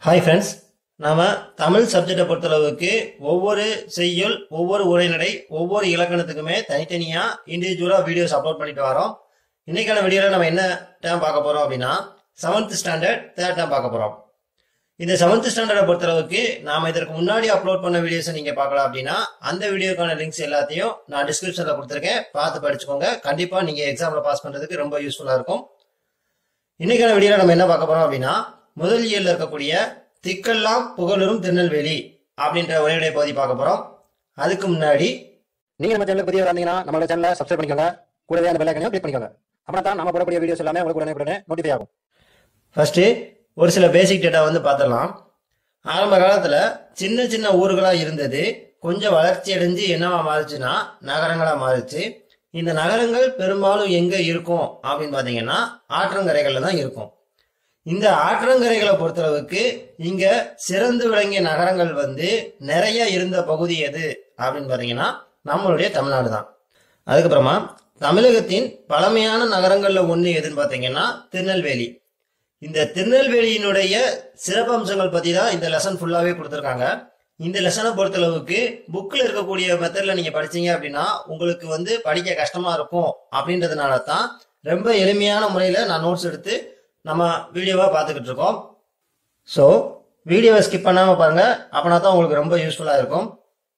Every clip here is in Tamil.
ஹாய் ஃப்ரெண்ட்ஸ் நாம தமிழ் சப்ஜெக்டை பொறுத்தளவுக்கு ஒவ்வொரு செய்யுள் ஒவ்வொரு உரைநடை ஒவ்வொரு இலக்கணத்துக்குமே தனித்தனியா இண்டிவிஜுவலா வீடியோஸ் அப்லோட் பண்ணிட்டு வரோம் இன்னைக்கான வீடியோல நம்ம என்ன டேம் பார்க்க போறோம் அப்படின்னா செவன்த் ஸ்டாண்டர்ட் தேர்ட் டேம் பார்க்க போறோம் இந்த செவன்த் ஸ்டாண்டர்டை பொறுத்தளவுக்கு நாம இதற்கு முன்னாடி அப்லோட் பண்ண வீடியோஸை நீங்க பார்க்கலாம் அப்படின்னா அந்த வீடியோக்கான லிங்க்ஸ் எல்லாத்தையும் நான் டிஸ்கிரிப்ஷன்ல கொடுத்துருக்கேன் பார்த்து படிச்சுக்கோங்க கண்டிப்பா நீங்க எக்ஸாம்ல பாஸ் பண்றதுக்கு ரொம்ப யூஸ்ஃபுல்லா இருக்கும் இன்னைக்கான வீடியோல நம்ம என்ன பார்க்க போறோம் அப்படின்னா முதல் இயல்ல இருக்கக்கூடிய திக்கெல்லாம் புகழரும் திருநெல்வேலி அப்படின்ற உரையுடைய பகுதி பார்க்க போறோம் அதுக்கு முன்னாடி நீங்க நம்ம சேனலுக்கு புதிய வந்தீங்கன்னா நம்மளோட சேனலை சப்ஸ்கிரைப் பண்ணிக்கோங்க கூடவே அந்த பெல் ஐக்கனையும் கிளிக் பண்ணிக்கோங்க அப்படின்னா தான் நம்ம போடக்கூடிய வீடியோஸ் எல்லாமே உங்களுக்கு உடனே உடனே நோட்டிஃபை ஆகும் ஃபர்ஸ்ட் ஒரு சில பேசிக் டேட்டா வந்து பார்த்துடலாம் ஆரம்ப காலத்துல சின்ன சின்ன ஊர்களா இருந்தது கொஞ்சம் வளர்ச்சி அடைஞ்சு என்னவா மாறுச்சுன்னா நகரங்களா மாறுச்சு இந்த நகரங்கள் பெரும்பாலும் எங்க இருக்கும் அப்படின்னு பாத்தீங்கன்னா ஆற்றங்கரைகள்ல தான் இருக்கும் இந்த ஆற்றங்கரைகளை பொறுத்தளவுக்கு இங்க சிறந்து விளங்கிய நகரங்கள் வந்து நிறைய இருந்த பகுதி எது அப்படின்னு பாத்தீங்கன்னா நம்மளுடைய தமிழ்நாடு தான் அதுக்கப்புறமா தமிழகத்தின் பழமையான நகரங்கள்ல ஒண்ணு எதுன்னு பாத்தீங்கன்னா திருநெல்வேலி இந்த திருநெல்வேலியினுடைய சிறப்பம்சங்கள் பத்தி தான் இந்த லெசன் ஃபுல்லாவே கொடுத்துருக்காங்க இந்த லெசனை பொறுத்தளவுக்கு புக்ல இருக்கக்கூடிய மெத்தட்ல நீங்க படிச்சீங்க அப்படின்னா உங்களுக்கு வந்து படிக்க கஷ்டமா இருக்கும் அப்படின்றதுனால தான் ரொம்ப எளிமையான முறையில நான் நோட்ஸ் எடுத்து நம்ம வீடியோவா பார்த்துக்கிட்டு இருக்கோம் ஸோ வீடியோவை ஸ்கிப் பண்ணாம பாருங்க அப்படின்னா தான் உங்களுக்கு ரொம்ப யூஸ்ஃபுல்லா இருக்கும்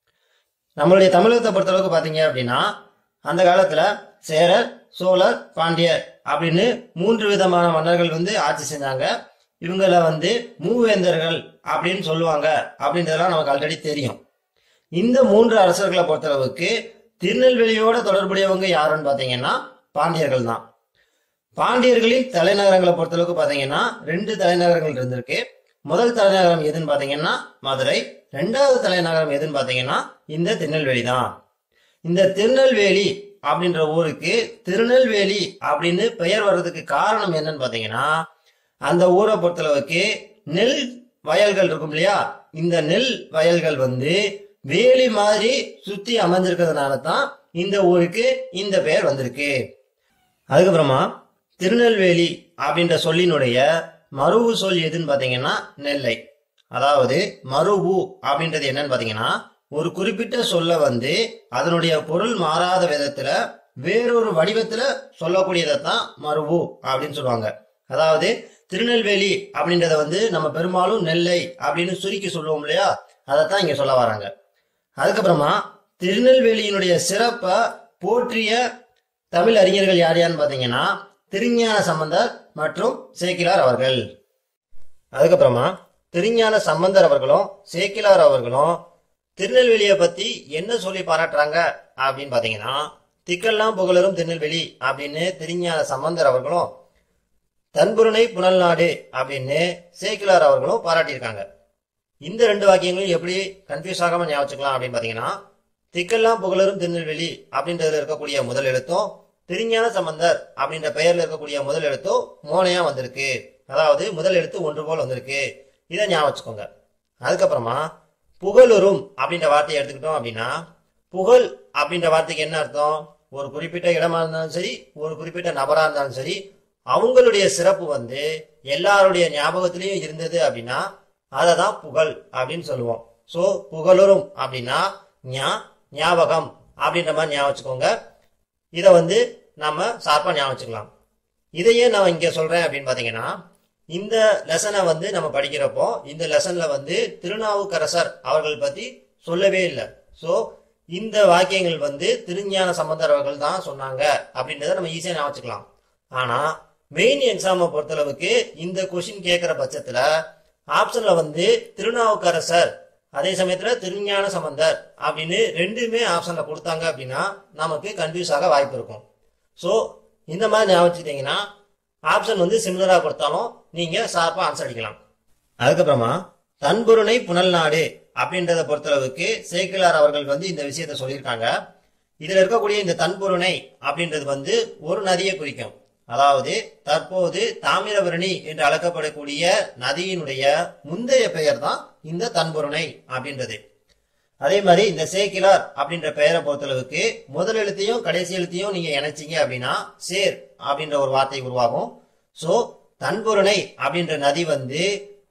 நம்மளுடைய தமிழகத்தை பொறுத்தளவுக்கு பார்த்தீங்க அப்படின்னா அந்த காலத்துல சேரர் சோழர் பாண்டியர் அப்படின்னு மூன்று விதமான மன்னர்கள் வந்து ஆட்சி செஞ்சாங்க இவங்கள வந்து மூவேந்தர்கள் அப்படின்னு சொல்லுவாங்க அப்படின்றதெல்லாம் நமக்கு ஆல்ரெடி தெரியும் இந்த மூன்று அரசர்களை பொறுத்தளவுக்கு திருநெல்வேலியோட தொடர்புடையவங்க யாருன்னு பார்த்தீங்கன்னா பாண்டியர்கள் தான் பாண்டியர்களின் தலைநகரங்களை பொறுத்தளவுக்கு பார்த்தீங்கன்னா ரெண்டு தலைநகரங்கள் இருந்திருக்கு முதல் தலைநகரம் எதுன்னு பார்த்தீங்கன்னா மதுரை ரெண்டாவது தலைநகரம் எதுன்னு பார்த்தீங்கன்னா இந்த திருநெல்வேலி தான் இந்த திருநெல்வேலி அப்படின்ற ஊருக்கு திருநெல்வேலி அப்படின்னு பெயர் வர்றதுக்கு காரணம் என்னன்னு பார்த்தீங்கன்னா அந்த ஊரை பொறுத்தளவுக்கு நெல் வயல்கள் இருக்கும் இல்லையா இந்த நெல் வயல்கள் வந்து வேலி மாதிரி சுத்தி அமைஞ்சிருக்கிறதுனால தான் இந்த ஊருக்கு இந்த பெயர் வந்திருக்கு அதுக்கப்புறமா திருநெல்வேலி அப்படின்ற சொல்லினுடைய மருவு சொல் எதுன்னு பார்த்தீங்கன்னா நெல்லை அதாவது மருவு அப்படின்றது என்னன்னு பார்த்தீங்கன்னா ஒரு குறிப்பிட்ட சொல்ல வந்து அதனுடைய பொருள் மாறாத விதத்துல வேறொரு வடிவத்துல சொல்லக்கூடியதை தான் மருவு அப்படின்னு சொல்லுவாங்க அதாவது திருநெல்வேலி அப்படின்றத வந்து நம்ம பெரும்பாலும் நெல்லை அப்படின்னு சுருக்கி சொல்லுவோம் இல்லையா அதைத்தான் இங்க சொல்ல வராங்க அதுக்கப்புறமா திருநெல்வேலியினுடைய சிறப்பை போற்றிய தமிழ் அறிஞர்கள் யார் யாருன்னு பார்த்தீங்கன்னா திருஞான சம்பந்தர் மற்றும் சேக்கிலார் அவர்கள் அதுக்கப்புறமா திருஞான சம்பந்தர் அவர்களும் சேக்கிலார் அவர்களும் திருநெல்வேலியை பத்தி என்ன சொல்லி பாராட்டுறாங்க அப்படின்னு பாத்தீங்கன்னா திக்கெல்லாம் புகழரும் திருநெல்வேலி அப்படின்னு திருஞான சம்பந்தர் அவர்களும் தன்புருணை புனல்நாடு அப்படின்னு சேக்கிலார் அவர்களும் பாராட்டியிருக்காங்க இந்த ரெண்டு வாக்கியங்களும் எப்படி கன்ஃபியூஸ் ஆகாம ஞாபகம் வச்சுக்கலாம் அப்படின்னு பாத்தீங்கன்னா திக்கெல்லாம் புகழரும் திருநெல்வேலி அப்படின்றதுல இருக்கக்கூடிய முதல் எழுத்தும் திருஞான சம்பந்தர் அப்படின்ற பெயர்ல இருக்கக்கூடிய முதல் எழுத்தும் மோனையா வந்திருக்கு அதாவது முதல் எழுத்து ஒன்று போல் வந்திருக்கு இதை ஞாபகம் வச்சுக்கோங்க அதுக்கப்புறமா புகழுரும் அப்படின்ற வார்த்தையை எடுத்துக்கிட்டோம் அப்படின்னா புகழ் அப்படின்ற வார்த்தைக்கு என்ன அர்த்தம் ஒரு குறிப்பிட்ட இடமா இருந்தாலும் சரி ஒரு குறிப்பிட்ட நபரா இருந்தாலும் சரி அவங்களுடைய சிறப்பு வந்து எல்லாருடைய ஞாபகத்திலையும் இருந்தது அப்படின்னா அதை தான் புகழ் அப்படின்னு சொல்லுவோம் ஸோ புகழுரும் அப்படின்னா ஞா ஞாபகம் அப்படின்ற மாதிரி ஞாபகம் வச்சுக்கோங்க இதை வந்து நம்ம சார்பா ஞாபகம் வச்சுக்கலாம் இதையே நான் இங்க சொல்றேன் அப்படின்னு பாத்தீங்கன்னா இந்த லெசனை வந்து நம்ம படிக்கிறப்போ இந்த லெசன்ல வந்து திருநாவுக்கரசர் அவர்கள் பத்தி சொல்லவே இல்லை ஸோ இந்த வாக்கியங்கள் வந்து திருஞான சம்பந்தர் அவர்கள் தான் சொன்னாங்க அப்படின்றத நம்ம ஈஸியா ஞாபகம் வச்சுக்கலாம் ஆனா மெயின் எக்ஸாமை பொறுத்தளவுக்கு இந்த கொஷின் கேட்கிற பட்சத்துல ஆப்ஷன்ல வந்து திருநாவுக்கரசர் அதே சமயத்துல திருஞான சம்பந்தர் அப்படின்னு ரெண்டுமே ஆப்ஷன்ல கொடுத்தாங்க அப்படின்னா நமக்கு கன்ஃபியூஸ் ஆக வாய்ப்பு இருக்கும் ஸோ இந்த மாதிரி ஞாபகம் வச்சுக்கிட்டீங்கன்னா ஆப்ஷன் வந்து சிமிலரா கொடுத்தாலும் நீங்க ஷார்ப்பா ஆன்சர் அடிக்கலாம் அதுக்கப்புறமா தன்புருணை புனல்நாடு அப்படின்றத பொறுத்தளவுக்கு சேக்கிலார் அவர்கள் வந்து இந்த விஷயத்த சொல்லியிருக்காங்க இதுல இருக்கக்கூடிய இந்த தன்புருணை அப்படின்றது வந்து ஒரு நதியை குறிக்கும் அதாவது தற்போது தாமிரபரணி என்று அழைக்கப்படக்கூடிய நதியினுடைய முந்தைய பெயர் தான் இந்த தன்புருணை அப்படின்றது அதே மாதிரி இந்த சேக்கிலார் அப்படின்ற பெயரை பொறுத்தளவுக்கு முதல் எழுத்தையும் கடைசி எழுத்தையும் நீங்க இணைச்சீங்க அப்படின்னா சேர் அப்படின்ற ஒரு வார்த்தை உருவாகும் சோ தன்புருணை அப்படின்ற நதி வந்து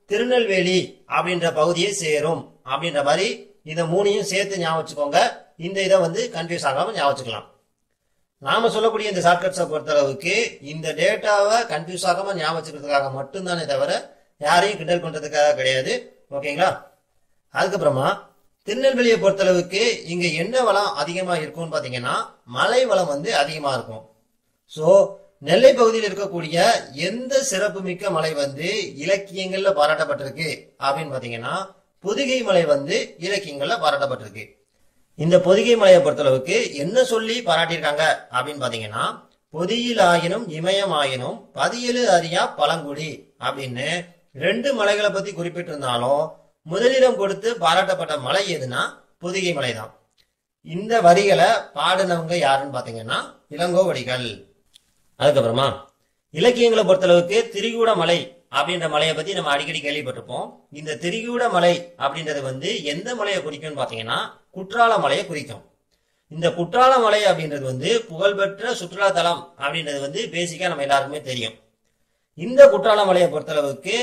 திருநெல்வேலி அப்படின்ற பகுதியை சேரும் அப்படின்ற மாதிரி இந்த மூணையும் சேர்த்து ஞாபகம் வச்சுக்கோங்க இந்த இதை வந்து கன்ஃபியூஸ் ஆகாம ஞாபகம் வச்சுக்கலாம் நாம சொல்லக்கூடிய இந்த ஷார்ட்கட்ஸை பொறுத்தளவுக்கு இந்த டேட்டாவை கன்ஃபியூஸ் ஆகாம ஞாபகம் வச்சுக்கிறதுக்காக மட்டும்தானே தவிர யாரையும் கிண்டல் பண்றதுக்காக கிடையாது ஓகேங்களா அதுக்கப்புறமா திருநெல்வேலியை பொறுத்தளவுக்கு இங்க என்ன வளம் அதிகமா இருக்கும்னு பாத்தீங்கன்னா மலை வளம் வந்து அதிகமா இருக்கும் சோ நெல்லை பகுதியில் இருக்கக்கூடிய எந்த சிறப்புமிக்க மலை வந்து இலக்கியங்கள்ல பாராட்டப்பட்டிருக்கு அப்படின்னு பாத்தீங்கன்னா பொதிகை மலை வந்து இலக்கியங்கள்ல பாராட்டப்பட்டிருக்கு இந்த பொதிகை மலையை பொறுத்தளவுக்கு என்ன சொல்லி பாராட்டியிருக்காங்க அப்படின்னு பாத்தீங்கன்னா பொதியில் ஆயினும் இமயம் ஆயினும் பதியலு அறியா பழங்குடி அப்படின்னு ரெண்டு மலைகளை பத்தி குறிப்பிட்டிருந்தாலும் முதலிடம் கொடுத்து பாராட்டப்பட்ட மலை எதுனா பொதிகை மலை தான் இந்த வரிகளை பாடினவங்க யாருன்னு பாத்தீங்கன்னா இளங்கோவடிகள் அதுக்கப்புறமா இலக்கியங்களை பொறுத்தளவுக்கு திரிகூட மலை அப்படின்ற மலையை பத்தி நம்ம அடிக்கடி கேள்விப்பட்டிருப்போம் இந்த திரிகூட மலை அப்படின்றது வந்து எந்த மலையை குறிக்கும்னு பாத்தீங்கன்னா குற்றால மலையை குறிக்கும் இந்த குற்றால மலை அப்படின்றது வந்து புகழ்பெற்ற சுற்றுலா தலம் அப்படின்றது வந்து பேசிக்கா நம்ம எல்லாருக்குமே தெரியும் இந்த குற்றால மலையை பொறுத்தளவுக்கு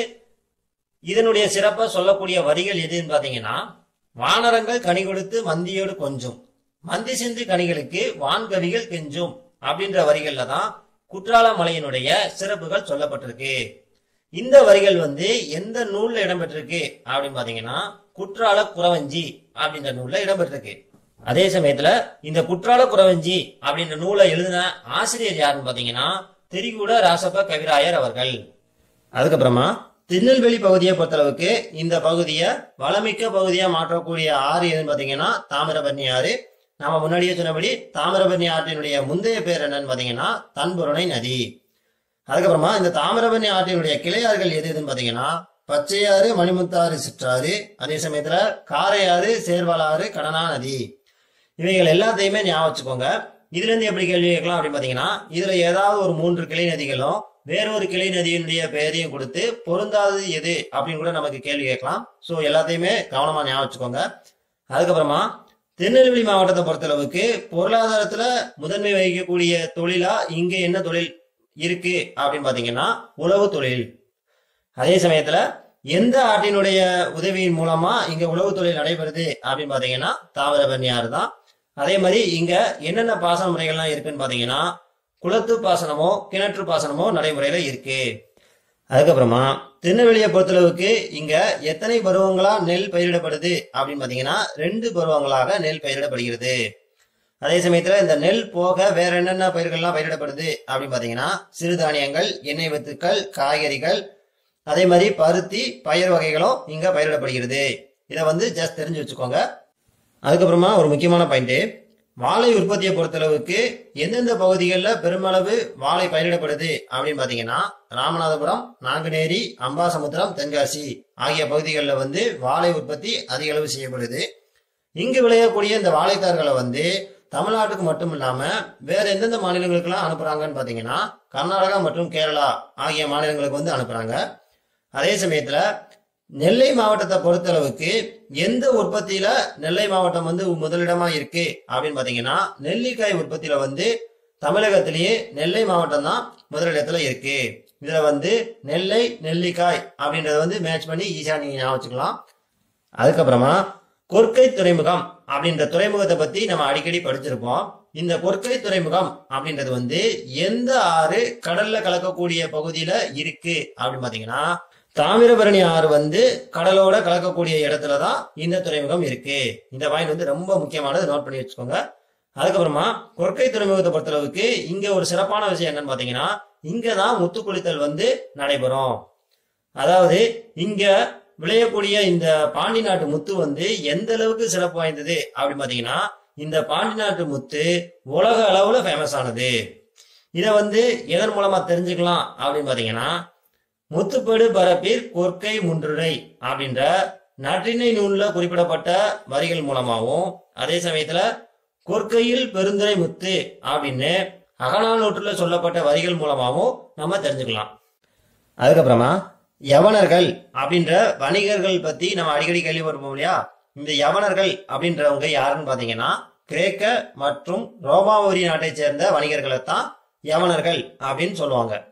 இதனுடைய சிறப்பா சொல்லக்கூடிய வரிகள் எதுன்னு பாத்தீங்கன்னா வானரங்கள் கனி கொடுத்து மந்தியோடு கொஞ்சும் மந்தி சிந்து கனிகளுக்கு வான்கவிகள் கெஞ்சும் அப்படின்ற வரிகள்ல தான் குற்றால மலையினுடைய சிறப்புகள் சொல்லப்பட்டிருக்கு இந்த வரிகள் வந்து எந்த நூல்ல இடம்பெற்றிருக்கு அப்படின்னு பாத்தீங்கன்னா குற்றால குறவஞ்சி அப்படின்ற நூல்ல இடம்பெற்றிருக்கு அதே சமயத்துல இந்த குற்றால குறவஞ்சி அப்படின்ற நூலை எழுதின ஆசிரியர் யாருன்னு பாத்தீங்கன்னா திரிகூட ராசப்ப கவிராயர் அவர்கள் அதுக்கப்புறமா திருநெல்வேலி பகுதியை பொறுத்தளவுக்கு இந்த பகுதியை வளமிக்க பகுதியா மாற்றக்கூடிய ஆறு எதுன்னு பாத்தீங்கன்னா தாமிரபரணி ஆறு நாம முன்னாடியே சொன்னபடி தாமிரபரணி ஆற்றினுடைய முந்தைய பேர் என்னன்னு பாத்தீங்கன்னா தன்புரணை நதி அதுக்கப்புறமா இந்த தாமிரபரணி ஆற்றினுடைய கிளையாறுகள் எது எதுன்னு பாத்தீங்கன்னா பச்சையாறு மணிமுத்தாறு சிற்றாறு அதே சமயத்துல காரையாறு சேர்வலாறு கடனா நதி இவைகள் எல்லாத்தையுமே ஞாபகம் வச்சுக்கோங்க இதுல இருந்து எப்படி கேள்வி கேட்கலாம் அப்படின்னு பாத்தீங்கன்னா இதுல ஏதாவது ஒரு மூன்று கிளை நதிகளும் வேறொரு கிளை நதியினுடைய பெயரையும் கொடுத்து பொருந்தாதது எது அப்படின்னு கூட நமக்கு கேள்வி கேட்கலாம் சோ எல்லாத்தையுமே கவனமா ஞாபகம் வச்சுக்கோங்க அதுக்கப்புறமா திருநெல்வேலி மாவட்டத்தை பொறுத்தளவுக்கு பொருளாதாரத்துல முதன்மை வகிக்கக்கூடிய தொழிலா இங்க என்ன தொழில் இருக்கு அப்படின்னு பாத்தீங்கன்னா உழவு தொழில் அதே சமயத்துல எந்த ஆற்றினுடைய உதவியின் மூலமா இங்க உழவு தொழில் நடைபெறுது அப்படின்னு பாத்தீங்கன்னா தாமிரபரணி ஆறு தான் அதே மாதிரி இங்க என்னென்ன பாசன முறைகள்லாம் இருக்குன்னு பாத்தீங்கன்னா குளத்து பாசனமோ கிணற்று பாசனமோ நடைமுறையில இருக்கு அதுக்கப்புறமா திருநெல்வேலியை பொறுத்தளவுக்கு இங்க எத்தனை பருவங்களா நெல் பயிரிடப்படுது அப்படின்னு பாத்தீங்கன்னா ரெண்டு பருவங்களாக நெல் பயிரிடப்படுகிறது அதே சமயத்துல இந்த நெல் போக வேற என்னென்ன பயிர்கள்லாம் பயிரிடப்படுது அப்படின்னு பாத்தீங்கன்னா சிறுதானியங்கள் எண்ணெய் வித்துக்கள் காய்கறிகள் அதே மாதிரி பருத்தி பயிர் வகைகளும் இங்க பயிரிடப்படுகிறது இதை வந்து ஜஸ்ட் தெரிஞ்சு வச்சுக்கோங்க அதுக்கப்புறமா ஒரு முக்கியமான பாயிண்ட் வாழை உற்பத்தியை பொறுத்தளவுக்கு எந்தெந்த பகுதிகளில் பெருமளவு வாழை பயிரிடப்படுது அப்படின்னு பாத்தீங்கன்னா ராமநாதபுரம் நாங்குநேரி அம்பாசமுத்திரம் தென்காசி ஆகிய பகுதிகளில் வந்து வாழை உற்பத்தி அதிக அளவு செய்யப்படுது இங்கு விளையக்கூடிய இந்த வாழைத்தார்களை வந்து தமிழ்நாட்டுக்கு மட்டும் இல்லாம வேற எந்தெந்த மாநிலங்களுக்கெல்லாம் அனுப்புறாங்கன்னு பாத்தீங்கன்னா கர்நாடகா மற்றும் கேரளா ஆகிய மாநிலங்களுக்கு வந்து அனுப்புறாங்க அதே சமயத்துல நெல்லை மாவட்டத்தை பொறுத்தளவுக்கு எந்த உற்பத்தியில நெல்லை மாவட்டம் வந்து முதலிடமா இருக்கு அப்படின்னு பாத்தீங்கன்னா நெல்லிக்காய் உற்பத்தியில வந்து தமிழகத்திலேயே நெல்லை மாவட்டம் தான் முதலிடத்துல இருக்கு இதுல வந்து நெல்லை நெல்லிக்காய் அப்படின்றத வந்து மேட்ச் பண்ணி ஈஸியா நீங்க ஞாபகம் வச்சுக்கலாம் அதுக்கப்புறமா கொற்கை துறைமுகம் அப்படின்ற துறைமுகத்தை பத்தி நம்ம அடிக்கடி படிச்சிருப்போம் இந்த கொற்கை துறைமுகம் அப்படின்றது வந்து எந்த ஆறு கடல்ல கலக்கக்கூடிய பகுதியில இருக்கு அப்படின்னு பாத்தீங்கன்னா தாமிரபரணி ஆறு வந்து கடலோட கலக்கக்கூடிய இடத்துல தான் இந்த துறைமுகம் இருக்கு இந்த பாயிண்ட் வந்து ரொம்ப முக்கியமானது நோட் பண்ணி வச்சுக்கோங்க அதுக்கப்புறமா கொற்கை துறைமுகத்தை பொறுத்தளவுக்கு இங்க ஒரு சிறப்பான விஷயம் என்னன்னு பாத்தீங்கன்னா இங்கதான் முத்து குளித்தல் வந்து நடைபெறும் அதாவது இங்க விளையக்கூடிய இந்த பாண்டி நாட்டு முத்து வந்து எந்த அளவுக்கு சிறப்பு வாய்ந்தது அப்படின்னு பாத்தீங்கன்னா இந்த பாண்டி நாட்டு முத்து உலக அளவுல ஃபேமஸ் ஆனது இத வந்து எதன் மூலமா தெரிஞ்சுக்கலாம் அப்படின்னு பாத்தீங்கன்னா முத்துப்படு பரப்பில் கொற்கை முன்றுரை அப்படின்ற நற்றினை நூல்ல குறிப்பிடப்பட்ட வரிகள் மூலமாகவும் அதே சமயத்துல கொற்கையில் பெருந்துரை முத்து அப்படின்னு அகநானூற்றுல சொல்லப்பட்ட வரிகள் மூலமாகவும் நம்ம தெரிஞ்சுக்கலாம் அதுக்கப்புறமா யவனர்கள் அப்படின்ற வணிகர்கள் பத்தி நம்ம அடிக்கடி கேள்விப்பட்டிருப்போம் இல்லையா இந்த யவனர்கள் அப்படின்றவங்க யாருன்னு பாத்தீங்கன்னா கிரேக்க மற்றும் ரோமாவூரி நாட்டை சேர்ந்த வணிகர்களை தான் யவனர்கள் அப்படின்னு சொல்லுவாங்க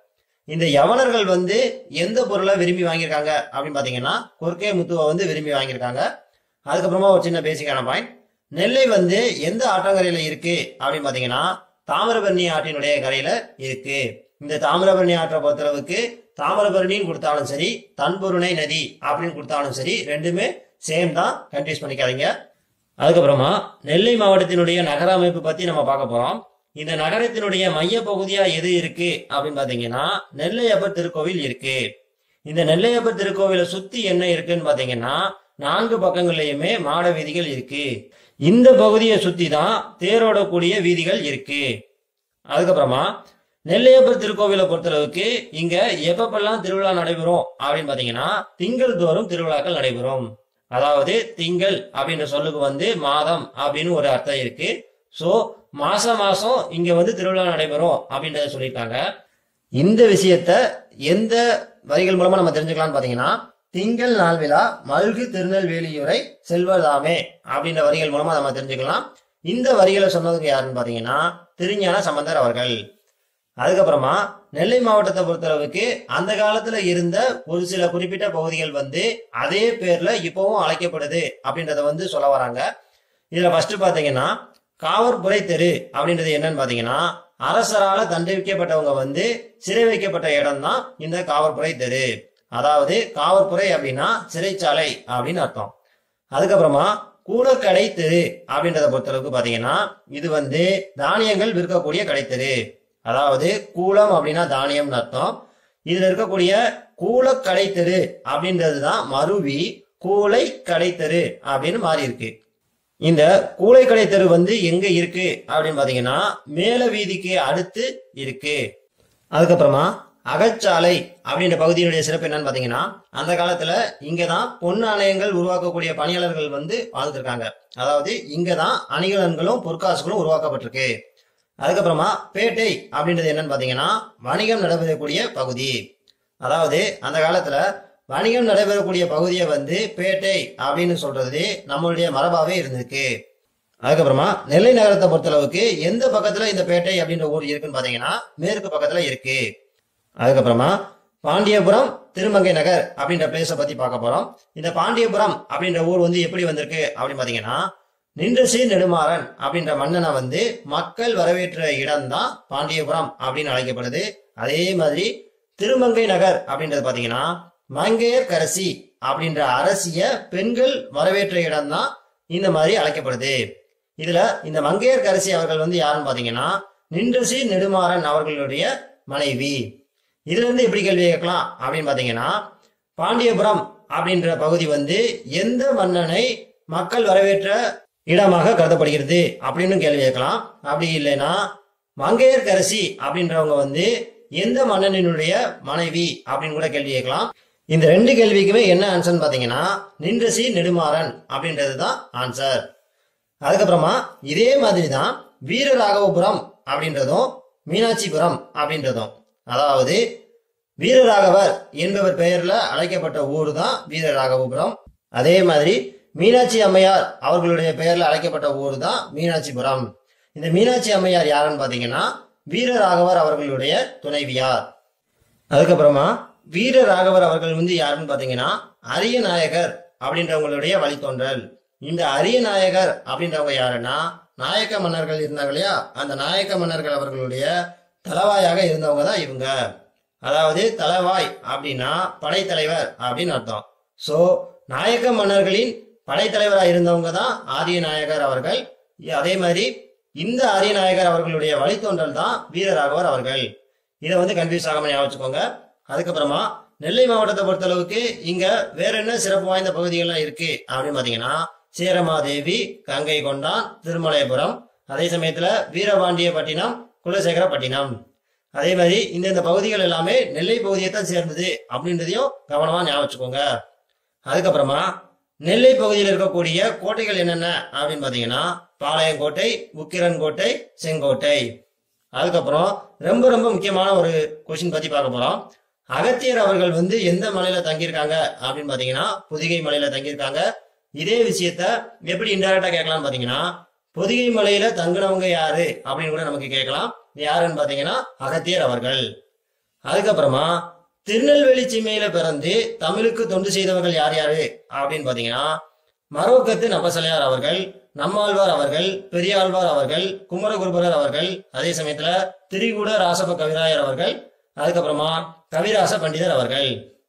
இந்த யவனர்கள் வந்து எந்த பொருளை விரும்பி வாங்கியிருக்காங்க அப்படின்னு பாத்தீங்கன்னா கொர்க்கே முத்துவை வந்து விரும்பி வாங்கியிருக்காங்க அதுக்கப்புறமா ஒரு சின்ன பேசிக்கான பாயிண்ட் நெல்லை வந்து எந்த ஆற்றங்கரையில இருக்கு அப்படின்னு பாத்தீங்கன்னா தாமிரபரணி ஆற்றினுடைய கரையில இருக்கு இந்த தாமிரபரணி ஆற்றை பொறுத்தளவுக்கு தாமிரபரணின்னு கொடுத்தாலும் சரி தன்பொருணை நதி அப்படின்னு கொடுத்தாலும் சரி ரெண்டுமே சேம் தான் கன்ஃபியூஸ் பண்ணிக்காதீங்க அதுக்கப்புறமா நெல்லை மாவட்டத்தினுடைய நகர அமைப்பு பத்தி நம்ம பார்க்க போறோம் இந்த நகரத்தினுடைய மைய பகுதியா எது இருக்கு அப்படின்னு பாத்தீங்கன்னா நெல்லையப்பர் திருக்கோவில் இருக்கு இந்த நெல்லையப்பர் திருக்கோவிலை சுத்தி என்ன இருக்குன்னு பாத்தீங்கன்னா நான்கு பக்கங்கள்லயுமே மாட வீதிகள் இருக்கு இந்த பகுதியை சுத்தி தான் தேரோடக்கூடிய வீதிகள் இருக்கு அதுக்கப்புறமா நெல்லையப்பர் திருக்கோவிலை பொறுத்தளவுக்கு இங்க எப்பப்பெல்லாம் திருவிழா நடைபெறும் அப்படின்னு பாத்தீங்கன்னா திங்கள் தோறும் திருவிழாக்கள் நடைபெறும் அதாவது திங்கள் அப்படின்ற சொல்லுக்கு வந்து மாதம் அப்படின்னு ஒரு அர்த்தம் இருக்கு சோ மாசம் மாசம் இங்க வந்து திருவிழா நடைபெறும் அப்படின்றத சொல்லியிருக்காங்க இந்த விஷயத்த எந்த வரிகள் மூலமா நம்ம தெரிஞ்சுக்கலாம்னு பாத்தீங்கன்னா திங்கள் நாள் விழா மல்கு திருநெல்வேலியுரை செல்வதாமே அப்படின்ற வரிகள் மூலமா நம்ம தெரிஞ்சுக்கலாம் இந்த வரிகளை சொன்னதுக்கு யாருன்னு பாத்தீங்கன்னா திருஞான சம்பந்தர் அவர்கள் அதுக்கப்புறமா நெல்லை மாவட்டத்தை பொறுத்தளவுக்கு அந்த காலத்துல இருந்த ஒரு சில குறிப்பிட்ட பகுதிகள் வந்து அதே பேர்ல இப்பவும் அழைக்கப்படுது அப்படின்றத வந்து சொல்ல வராங்க இதுல ஃபர்ஸ்ட் பாத்தீங்கன்னா காவற்புரை தெரு அப்படின்றது என்னன்னு பாத்தீங்கன்னா அரசரால தண்டிக்கப்பட்டவங்க வந்து சிறை வைக்கப்பட்ட இடம் தான் இந்த காவற்புரை தெரு அதாவது காவற்புரை அப்படின்னா சிறைச்சாலை அப்படின்னு அர்த்தம் அதுக்கப்புறமா கூடக்கடை தெரு அப்படின்றத பொறுத்தளவுக்கு பாத்தீங்கன்னா இது வந்து தானியங்கள் விற்கக்கூடிய கடை தெரு அதாவது கூலம் அப்படின்னா தானியம்னு அர்த்தம் இதுல இருக்கக்கூடிய கூலக்கடை தெரு அப்படின்றது தான் மருவி கூலை கடை தெரு அப்படின்னு மாறி இருக்கு இந்த கூலைக்கடை தெரு வந்து எங்க இருக்கு அப்படின்னு பாத்தீங்கன்னா மேல வீதிக்கு அடுத்து இருக்கு அதுக்கப்புறமா அகச்சாலை அப்படின்ற பகுதியினுடைய சிறப்பு என்னன்னு பாத்தீங்கன்னா அந்த காலத்துல இங்கதான் பொன் நாணயங்கள் உருவாக்கக்கூடிய பணியாளர்கள் வந்து வாழ்ந்திருக்காங்க அதாவது இங்கதான் அணிகலன்களும் பொற்காசுகளும் உருவாக்கப்பட்டிருக்கு அதுக்கப்புறமா பேட்டை அப்படின்றது என்னன்னு பாத்தீங்கன்னா வணிகம் நடைபெறக்கூடிய பகுதி அதாவது அந்த காலத்துல வணிகம் நடைபெறக்கூடிய பகுதியை வந்து பேட்டை அப்படின்னு சொல்றது நம்மளுடைய மரபாவே இருந்திருக்கு அதுக்கப்புறமா நெல்லை நகரத்தை பொறுத்தளவுக்கு எந்த பக்கத்துல இந்த பேட்டை அப்படின்ற ஊர் இருக்குன்னு பாத்தீங்கன்னா மேற்கு பக்கத்துல இருக்கு அதுக்கப்புறமா பாண்டியபுரம் திருமங்கை நகர் அப்படின்ற பிளேஸை பத்தி பார்க்க போறோம் இந்த பாண்டியபுரம் அப்படின்ற ஊர் வந்து எப்படி வந்திருக்கு அப்படின்னு பாத்தீங்கன்னா நின்றசி நெடுமாறன் அப்படின்ற மன்னனை வந்து மக்கள் வரவேற்ற இடம்தான் பாண்டியபுரம் அப்படின்னு அழைக்கப்படுது அதே மாதிரி திருமங்கை நகர் அப்படின்றது பாத்தீங்கன்னா மங்கையர் கரசி அப்படின்ற அரசிய பெண்கள் வரவேற்ற இடம்தான் இந்த மாதிரி அழைக்கப்படுது இதுல இந்த மங்கையர் கரசி அவர்கள் வந்து யாருன்னு பாத்தீங்கன்னா நின்றசி நெடுமாறன் அவர்களுடைய மனைவி இதுல இருந்து எப்படி கேள்வி கேட்கலாம் அப்படின்னு பாத்தீங்கன்னா பாண்டியபுரம் அப்படின்ற பகுதி வந்து எந்த மன்னனை மக்கள் வரவேற்ற இடமாக கருதப்படுகிறது அப்படின்னு கேள்வி கேட்கலாம் அப்படி இல்லைன்னா மங்கையர்கரசி அப்படின்றவங்க வந்து எந்த மன்னனினுடைய மனைவி அப்படின்னு கூட கேள்வி கேட்கலாம் இந்த ரெண்டு கேள்விக்குமே என்ன ஆன்சர்னு பாத்தீங்கன்னா நின்றசி நெடுமாறன் அப்படின்றது தான் ஆன்சர் அதுக்கப்புறமா இதே மாதிரி தான் வீரராகவபுரம் அப்படின்றதும் மீனாட்சிபுரம் அப்படின்றதும் அதாவது வீரராகவர் என்பவர் பெயர்ல அழைக்கப்பட்ட ஊர் தான் வீரராகவபுரம் அதே மாதிரி மீனாட்சி அம்மையார் அவர்களுடைய பெயர்ல அழைக்கப்பட்ட ஊர் தான் மீனாட்சிபுரம் இந்த மீனாட்சி அம்மையார் யாருன்னு பாத்தீங்கன்னா வீரராகவர் அவர்களுடைய துணைவியார் அதுக்கப்புறமா வீரராகவர் அவர்கள் வந்து யாருன்னு பாத்தீங்கன்னா அரிய நாயகர் அப்படின்றவங்களுடைய வழித்தோன்றல் இந்த அரிய நாயகர் அப்படின்றவங்க யாருன்னா நாயக்க மன்னர்கள் இருந்தாங்க இல்லையா அந்த நாயக்க மன்னர்கள் அவர்களுடைய தலவாயாக இருந்தவங்க தான் இவங்க அதாவது தலவாய் அப்படின்னா படைத்தலைவர் அப்படின்னு அர்த்தம் சோ நாயக்க மன்னர்களின் படைத்தலைவரா இருந்தவங்க தான் ஆரிய நாயகர் அவர்கள் அதே மாதிரி இந்த ஆரிய நாயகர் அவர்களுடைய வழித்தோன்றல் தான் வீரராகவர் அவர்கள் இதை வந்து கன்ஃபியூஸ் ஆகாம ஞாபகம் வச்சுக்கோங்க அதுக்கப்புறமா நெல்லை மாவட்டத்தை பொறுத்தளவுக்கு இங்க வேற என்ன சிறப்பு வாய்ந்த பகுதிகள்லாம் இருக்கு அப்படின்னு பாத்தீங்கன்னா சேரமாதேவி கங்கை கொண்டான் திருமலைபுரம் அதே சமயத்துல வீரபாண்டியப்பட்டினம் குலசேகரப்பட்டினம் அதே மாதிரி இந்த இந்த பகுதிகள் எல்லாமே நெல்லை பகுதியை தான் சேர்ந்தது அப்படின்றதையும் கவனமா ஞாபகம் வச்சுக்கோங்க அதுக்கப்புறமா நெல்லை பகுதியில் இருக்கக்கூடிய கோட்டைகள் என்னென்ன அப்படின்னு பாத்தீங்கன்னா பாளையங்கோட்டை உக்கிரன் கோட்டை செங்கோட்டை அதுக்கப்புறம் ரொம்ப ரொம்ப முக்கியமான ஒரு கொஸ்டின் பத்தி பார்க்க போறோம் அகத்தியர் அவர்கள் வந்து எந்த மலையில தங்கியிருக்காங்க அப்படின்னு பாத்தீங்கன்னா புதிகை மலையில தங்கியிருக்காங்க இதே விஷயத்த எப்படி இன்டெரக்டா கேட்கலாம் பாத்தீங்கன்னா பொதிகை மலையில தங்குனவங்க யாரு அப்படின்னு கூட நமக்கு கேட்கலாம் யாருன்னு பாத்தீங்கன்னா அகத்தியர் அவர்கள் அதுக்கப்புறமா திருநெல்வேலி சீமையில பிறந்து தமிழுக்கு தொண்டு செய்தவர்கள் யார் யாரு அப்படின்னு பாத்தீங்கன்னா மரோக்கத்து நபசலையார் அவர்கள் நம்மாழ்வார் அவர்கள் பெரியாழ்வார் அவர்கள் குமரகுருபரர் அவர்கள் அதே சமயத்துல திரிகூட ராசப கவிராயர் அவர்கள் அதுக்கப்புறமா கவிராச பண்டிதர் அவர்கள்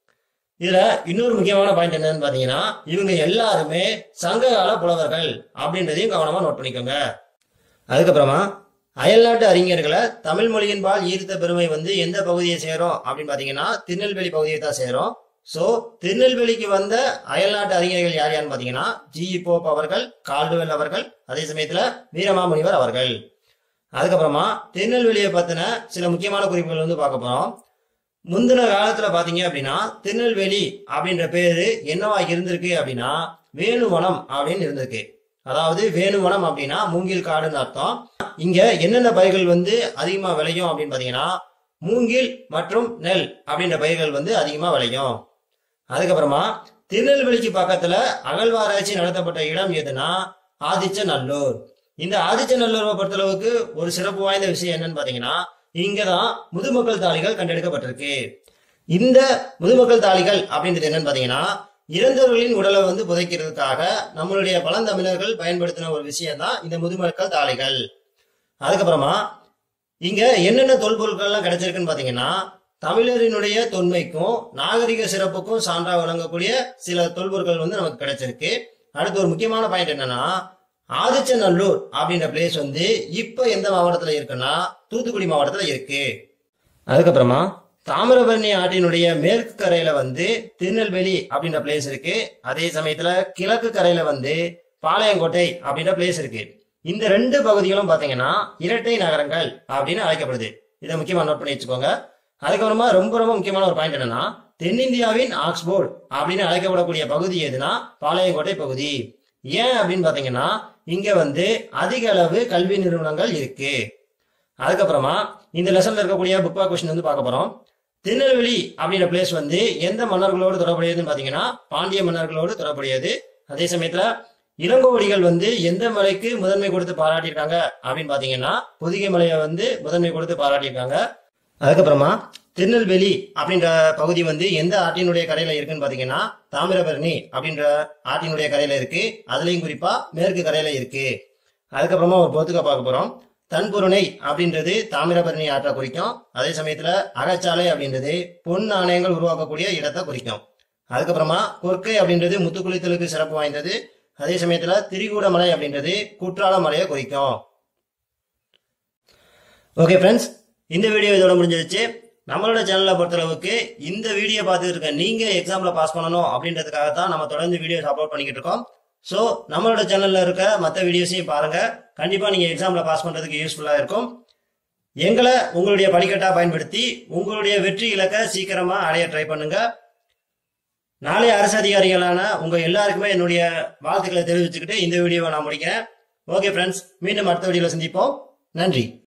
இதுல இன்னொரு முக்கியமான பாயிண்ட் என்னன்னு பாத்தீங்கன்னா இவங்க எல்லாருமே சங்ககால புலவர்கள் அப்படின்றதையும் கவனமா நோட் பண்ணிக்கோங்க அதுக்கப்புறமா அயல்நாட்டு அறிஞர்களை தமிழ் மொழியின்பால் ஈர்த்த பெருமை வந்து எந்த பகுதியை சேரும் அப்படின்னு பாத்தீங்கன்னா திருநெல்வேலி பகுதியை தான் சேரும் சோ திருநெல்வேலிக்கு வந்த அயல்நாட்டு அறிஞர்கள் யார் யாருன்னு பாத்தீங்கன்னா ஜி போப் அவர்கள் கால்டுவெல் அவர்கள் அதே சமயத்துல வீரமாமுனிவர் அவர்கள் அதுக்கப்புறமா திருநெல்வேலியை பத்தின சில முக்கியமான குறிப்புகள் வந்து பார்க்க போறோம் முந்தின காலத்துல பாத்தீங்க அப்படின்னா திருநெல்வேலி அப்படின்ற பேரு என்னவா இருந்திருக்கு அப்படின்னா வேணுவனம் அப்படின்னு இருந்திருக்கு அதாவது வேணுவனம் அப்படின்னா மூங்கில் காடுன்னு அர்த்தம் இங்க என்னென்ன பயிர்கள் வந்து அதிகமா விளையும் அப்படின்னு பாத்தீங்கன்னா மூங்கில் மற்றும் நெல் அப்படின்ற பயிர்கள் வந்து அதிகமா விளையும் அதுக்கப்புறமா திருநெல்வேலிக்கு பக்கத்துல அகழ்வாராய்ச்சி நடத்தப்பட்ட இடம் எதுனா ஆதிச்சநல்லூர் இந்த ஆதிச்சநல்லூரை பொறுத்தளவுக்கு ஒரு சிறப்பு வாய்ந்த விஷயம் என்னன்னு பாத்தீங்கன்னா இங்கதான் முதுமக்கள் தாளிகள் கண்டெடுக்கப்பட்டிருக்கு இந்த முதுமக்கள் தாளிகள் அப்படின்றது என்னன்னு பாத்தீங்கன்னா இறந்தவர்களின் உடலை வந்து புதைக்கிறதுக்காக நம்மளுடைய பழந்தமிழர்கள் பயன்படுத்தின ஒரு விஷயம் தான் இந்த முதுமக்கள் தாளிகள் அதுக்கப்புறமா இங்க என்னென்ன தொல்பொருட்கள்லாம் கிடைச்சிருக்குன்னு பாத்தீங்கன்னா தமிழரினுடைய தொன்மைக்கும் நாகரிக சிறப்புக்கும் சான்றா விளங்கக்கூடிய சில தொல்பொருட்கள் வந்து நமக்கு கிடைச்சிருக்கு அடுத்து ஒரு முக்கியமான பாயிண்ட் என்னன்னா ஆதிச்சநல்லூர் அப்படின்ற பிளேஸ் வந்து இப்ப எந்த மாவட்டத்துல இருக்குன்னா தூத்துக்குடி மாவட்டத்துல இருக்கு அதுக்கப்புறமா தாமிரபரணி ஆற்றினுடைய மேற்கு கரையில வந்து திருநெல்வேலி அப்படின்ற பிளேஸ் இருக்கு அதே சமயத்துல கிழக்கு கரையில வந்து பாளையங்கோட்டை அப்படின்ற பிளேஸ் இருக்கு இந்த ரெண்டு பகுதிகளும் பாத்தீங்கன்னா இரட்டை நகரங்கள் அப்படின்னு அழைக்கப்படுது இதை முக்கியமா நோட் பண்ணி வச்சுக்கோங்க அதுக்கப்புறமா ரொம்ப ரொம்ப முக்கியமான ஒரு பாயிண்ட் என்னன்னா தென்னிந்தியாவின் ஆக்ஸ்போர்ட் அப்படின்னு அழைக்கப்படக்கூடிய பகுதி எதுனா பாளையங்கோட்டை பகுதி ஏன் அப்படின்னு பாத்தீங்கன்னா இங்க வந்து அதிக அளவு கல்வி நிறுவனங்கள் இருக்கு அதுக்கப்புறமா இந்த லெசன்ல இருக்கக்கூடிய புக் பேக் கொஸ்டின் வந்து பார்க்க போறோம் திருநெல்வேலி அப்படின்ற பிளேஸ் வந்து எந்த மன்னர்களோடு தொடர்புடையதுன்னு பாத்தீங்கன்னா பாண்டிய மன்னர்களோடு தொடர்புடையது அதே சமயத்துல இளங்கோவடிகள் வந்து எந்த மலைக்கு முதன்மை கொடுத்து பாராட்டியிருக்காங்க அப்படின்னு பாத்தீங்கன்னா பொதிகை மலையை வந்து முதன்மை கொடுத்து பாராட்டியிருக்காங்க அதுக்கப்புறமா திருநெல்வேலி அப்படின்ற பகுதி வந்து எந்த ஆற்றினுடைய கரையில இருக்குன்னு பாத்தீங்கன்னா தாமிரபரணி அப்படின்ற ஆற்றினுடைய கரையில இருக்கு அதுலயும் குறிப்பா மேற்கு கரையில இருக்கு அதுக்கப்புறமா ஒரு பொத்துக்க பார்க்க போறோம் தன்புருணை அப்படின்றது தாமிரபரணி ஆற்றை குறிக்கும் அதே சமயத்துல அகச்சாலை அப்படின்றது பொன் நாணயங்கள் உருவாக்கக்கூடிய இடத்தை குறிக்கும் அதுக்கப்புறமா கொற்கை அப்படின்றது முத்துக்குளித்தலுக்கு சிறப்பு வாய்ந்தது அதே சமயத்துல திரிகூட மலை அப்படின்றது குற்றால மலையை குறிக்கும் ஓகே ஃப்ரெண்ட்ஸ் இந்த வீடியோ இதோட முடிஞ்சிருச்சு நம்மளோட சேனலை பொறுத்தளவுக்கு இந்த வீடியோ பார்த்துட்டு இருக்க நீங்க எக்ஸாம்ல பாஸ் பண்ணணும் அப்படின்றதுக்காக தான் நம்ம தொடர்ந்து வீடியோஸ் அப்லோட் பண்ணிக்கிட்டு இருக்கோம் ஸோ நம்மளோட சேனல்ல இருக்க மற்ற வீடியோஸையும் பாருங்க கண்டிப்பா நீங்க எக்ஸாம்ல பாஸ் பண்றதுக்கு யூஸ்ஃபுல்லா இருக்கும் எங்களை உங்களுடைய படிக்கட்டா பயன்படுத்தி உங்களுடைய வெற்றி இலக்கை சீக்கிரமா அடைய ட்ரை பண்ணுங்க நாளைய அரசு அதிகாரிகளான உங்க எல்லாருக்குமே என்னுடைய வாழ்த்துக்களை தெரிவிச்சுக்கிட்டு இந்த வீடியோவை நான் முடிக்கிறேன் ஓகே ஃப்ரெண்ட்ஸ் மீண்டும் அடுத்த வீடியோவில் சந்திப்போம் நன்றி